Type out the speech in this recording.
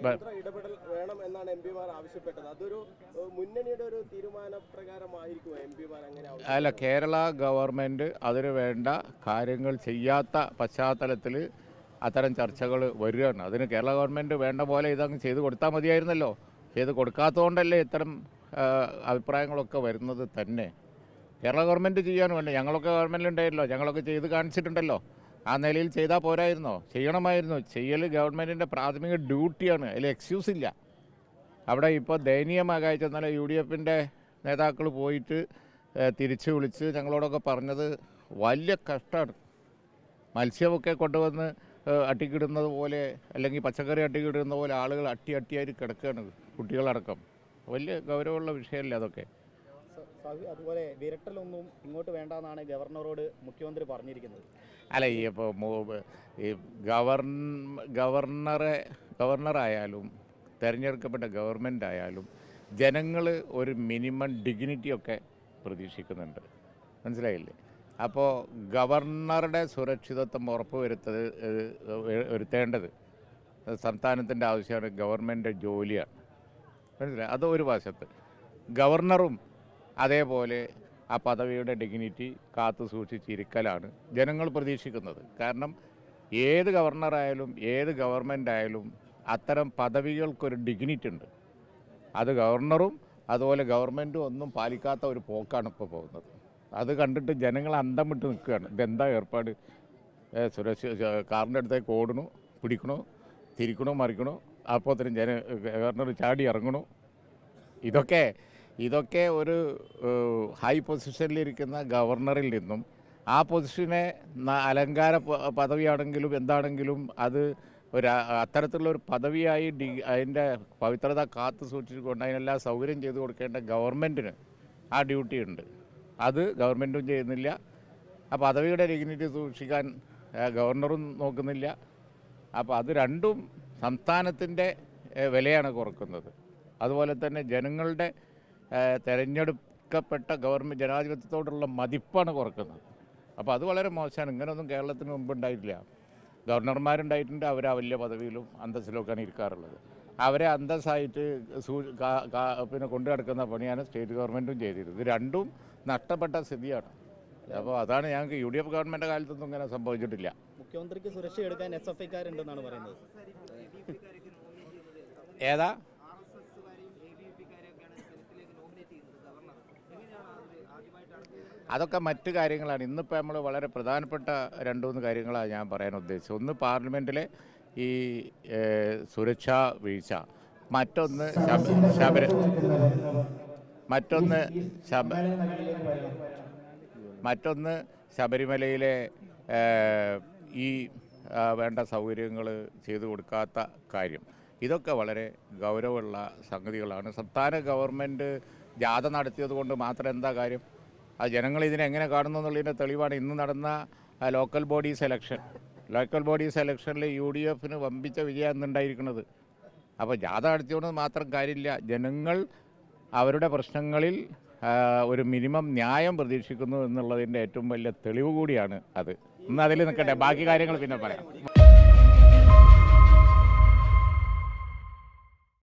കേന്ദ്ര ഇടപെടൽ വേണം എന്നാണ് എം പിമാർ ആവശ്യപ്പെട്ടത് അതൊരു ഏഹ്, മുന്നണിയുടെ ഒരു തീരുമാനപ്രകാരമായിരിക്കും എം പിമാർ അങ്ങനെ ആവശ്യം അല്ല കേരള ഗവൺമെൻറ് അതിന് വേണ്ട കാര്യങ്ങൾ ചെയ്യാത്ത പശ്ചാത്തലത്തിൽ അത്തരം ചർച്ചകൾ വരികയാണ് അതിന് കേരള ഗവൺമെൻറ് വേണ്ട പോലെ ഇതങ്ങ് ചെയ്ത് കൊടുത്താൽ മതിയായിരുന്നല്ലോ ചെയ്ത് കൊടുക്കാത്തതുകൊണ്ടല്ലേ ഇത്തരം ആ, അഭിപ്രായങ്ങളൊക്കെ വരുന്നത് തന്നെ കേരള ഗവൺമെൻറ് ചെയ്യാൻ വേണ്ട ഞങ്ങളൊക്കെ ഗവൺമെൻറ്റിലുണ്ടായിരുന്നല്ലോ ഞങ്ങളൊക്കെ ചെയ്ത് കാണിച്ചിട്ടുണ്ടല്ലോ ആ നിലയിൽ ചെയ്താൽ പോരായിരുന്നോ ചെയ്യണമായിരുന്നു ചെയ്യൽ ഗവൺമെൻറ്റിൻ്റെ പ്രാഥമിക ഡ്യൂട്ടിയാണ് അതിൽ എക്സ്ക്യൂസ് ഇല്ല അവിടെ ഇപ്പോൾ ദയനീയമായ കാഴ്ച എന്നാൽ യു ഡി എഫിൻ്റെ നേതാക്കൾ പോയിട്ട് ഏഹ്, തിരിച്ച് വിളിച്ച് ഞങ്ങളോടൊക്കെ പറഞ്ഞത് വലിയ കഷ്ടമാണ് മത്സ്യമൊക്കെ കൊണ്ടുവന്ന് ഏഹ്, അട്ടിക്കിടുന്നത് പോലെ അല്ലെങ്കിൽ പച്ചക്കറി അട്ടിക്കിടുന്ന പോലെ ആളുകൾ അട്ടി അട്ടിയായിട്ട് കിടക്കുകയാണ് കുട്ടികളടക്കം വലിയ ഗൗരവമുള്ള വിഷയമല്ലേ അതൊക്കെ സ- സാഹു അതുപോലെ വിരട്ടലൊന്നും ഇങ്ങോട്ട് വേണ്ടെന്നാണ് ഗവർണറോട് മുഖ്യമന്ത്രി പറഞ്ഞിരിക്കുന്നത് അല്ല ഈ ഇപ്പോൾ ഈ ഗവർണ ഗവർണറെ ഗവർണറായാലും തിരഞ്ഞെടുക്കപ്പെട്ട ഗവൺമെൻറ് ആയാലും ജനങ്ങൾ ഒരു മിനിമം ഡിഗ്നിറ്റിയൊക്കെ പ്രതീക്ഷിക്കുന്നുണ്ട് മനസ്സിലായില്ലേ അപ്പോൾ ഗവർണറുടെ സുരക്ഷിതത്വം ഉറപ്പുവരുത്തത് ഏഹ്, വരുത്തേണ്ടത് സംസ്ഥാനത്തിൻ്റെ ആവശ്യമാണ് ഗവൺമെൻറ് ജോലിയാണ് മനസ്സിലായി അത് ഒരു വശത്ത് ഗവർണറും അതേപോലെ ആ പദവിയുടെ ഡിഗ്നിറ്റി കാത്തു സൂക്ഷിച്ചിരിക്കലാണ് ജനങ്ങൾ പ്രതീക്ഷിക്കുന്നത് കാരണം ഏത് ഗവർണറായാലും ഏത് ഗവൺമെൻറ് ആയാലും അത്തരം പദവികൾക്കൊരു ഡിഗ്നിറ്റി ഉണ്ട് അത് ഗവർണറും അതുപോലെ ഗവൺമെൻറ്റും ഒന്നും പാലിക്കാത്ത ഒരു പോക്കാണ് ഇപ്പോൾ പോകുന്നത് അത് കണ്ടിട്ട് ജനങ്ങൾ അന്തം വിട്ട് നിൽക്കുകയാണ് ഇതെന്താ ഏർപ്പാട് ഏ, സുരക്ഷ ച- കാറിൻ്റെ അടുത്തേക്ക് ഓടണു പിടിക്കണു തിരിക്കണു മറിക്കണു അപ്പോൾ തന്നെ ജന ഗവർണർ ചാടി ഇറങ്ങണു ഇതൊക്കെ ഇതൊക്കെ ഒരു ഏഹ്, ഹൈ പൊസിഷനിലിരിക്കുന്ന ഗവർണറിൽ നിന്നും ആ പൊസിഷനെ ന- അലങ്കാര പ- പദവിയാണെങ്കിലും എന്താണെങ്കിലും അത് ഒരു അ- അത്തരത്തിലുള്ള ഒരു പദവിയായി ഡി അതിൻ്റെ പവിത്രത കാത്തു സൂക്ഷിച്ചുകൊണ്ട് അതിനെല്ലാം സൗകര്യം ചെയ്തു കൊടുക്കേണ്ട ഗവൺമെൻറ്റിന് ആ ഡ്യൂട്ടി ഉണ്ട് അത് ഗവൺമെൻറ്റും ചെയ്യുന്നില്ല ആ പദവിയുടെ ഡിഗ്നിറ്റി സൂക്ഷിക്കാൻ ആ, ഗവർണറും നോക്കുന്നില്ല അപ്പോൾ അത് രണ്ടും സംസ്ഥാനത്തിൻ്റെ ഏ, വിലയാണ് കുറക്കുന്നത് അതുപോലെ തന്നെ ജനങ്ങളുടെ ഏ, തെരഞ്ഞെടുക്കപ്പെട്ട ഗവൺമെൻറ് ജനാധിപത്യത്തോടുള്ള മതിപ്പാണ് കുറക്കുന്നത് അപ്പോൾ അത് വളരെ മോശമാണ് ഇങ്ങനെയൊന്നും കേരളത്തിന് മുമ്പ് ഉണ്ടായിട്ടില്ല ഗവർണർമാരുണ്ടായിട്ടുണ്ട് അവർ ആ വലിയ പദവിയിലും അന്തസ്സിലൊക്കെയാണ് ഇരിക്കാറുള്ളത് അവരെ അന്തസ്സായിട്ട് സൂ കാ- കാ- പിന്നെ കൊണ്ടു നടക്കുന്ന പണിയാണ് സ്റ്റേറ്റ് ഗവൺമെൻറ്റും ചെയ്തിരുന്നത് ഇത് രണ്ടും നഷ്ടപ്പെട്ട സ്ഥിതിയാണ് അപ്പോൾ അതാണ് ഞങ്ങൾക്ക് യു ഡി എഫ് ഗവൺമെൻറ് കാലത്തൊന്നും ഇങ്ങനെ സംഭവിച്ചിട്ടില്ല മുഖ്യമന്ത്രിക്ക് സുരക്ഷ എടുക്കാൻ എസ് എഫ് ഐക്കാരുണ്ടെന്നാണ് പറയുന്നത് ഏതാ അതൊക്കെ മറ്റ് കാര്യങ്ങളാണ് ഇന്നിപ്പോൾ നമ്മൾ വളരെ പ്രധാനപ്പെട്ട രണ്ട് മൂന്ന് കാര്യങ്ങളാണ് ഞാൻ പറയാൻ ഉദ്ദേശിച്ചത് ഒന്ന് പാർലമെൻറ്റിലെ ഈ ഏഹ്, സുരക്ഷാ വീഴ്ച മറ്റൊന്ന് ശബ- ശബര മറ്റൊന്ന് ശബ മറ്റൊന്ന് ശബരിമലയിലെ ഏഹ്, ഈ ആ, വേണ്ട സൗകര്യങ്ങൾ ചെയ്തു കൊടുക്കാത്ത കാര്യം ഇതൊക്കെ വളരെ ഗൗരവമുള്ള സംഗതികളാണ് സംസ്ഥാന ഗവൺമെൻറ് ജാഥ നടത്തിയത് കൊണ്ട് മാത്രം എന്താ കാര്യം ആ ജനങ്ങൾ ഇതിനെ എങ്ങനെ കാണുന്നു എന്നുള്ളതിൻ്റെ തെളിവാണ് ഇന്ന് നടന്ന ആ, local body selection local body സെലക്ഷനിൽ യു ഡി എഫിന് വമ്പിച്ച വിജയം ഇന്നുണ്ടായിരിക്കുന്നത് അപ്പോൾ ജാഥ നടത്തിയോണ്ട് മാത്രം കാര്യമില്ല ജനങ്ങൾ അവരുടെ പ്രശ്നങ്ങളിൽ ആ, ഒരു മിനിമം ന്യായം പ്രതീക്ഷിക്കുന്നു എന്നുള്ളതിൻ്റെ ഏറ്റവും വലിയ തെളിവ് കൂടിയാണ് അത് ഇന്ന് അതിൽ നിൽക്കട്ടെ ബാക്കി കാര്യങ്ങൾ പിന്നെ പറയാം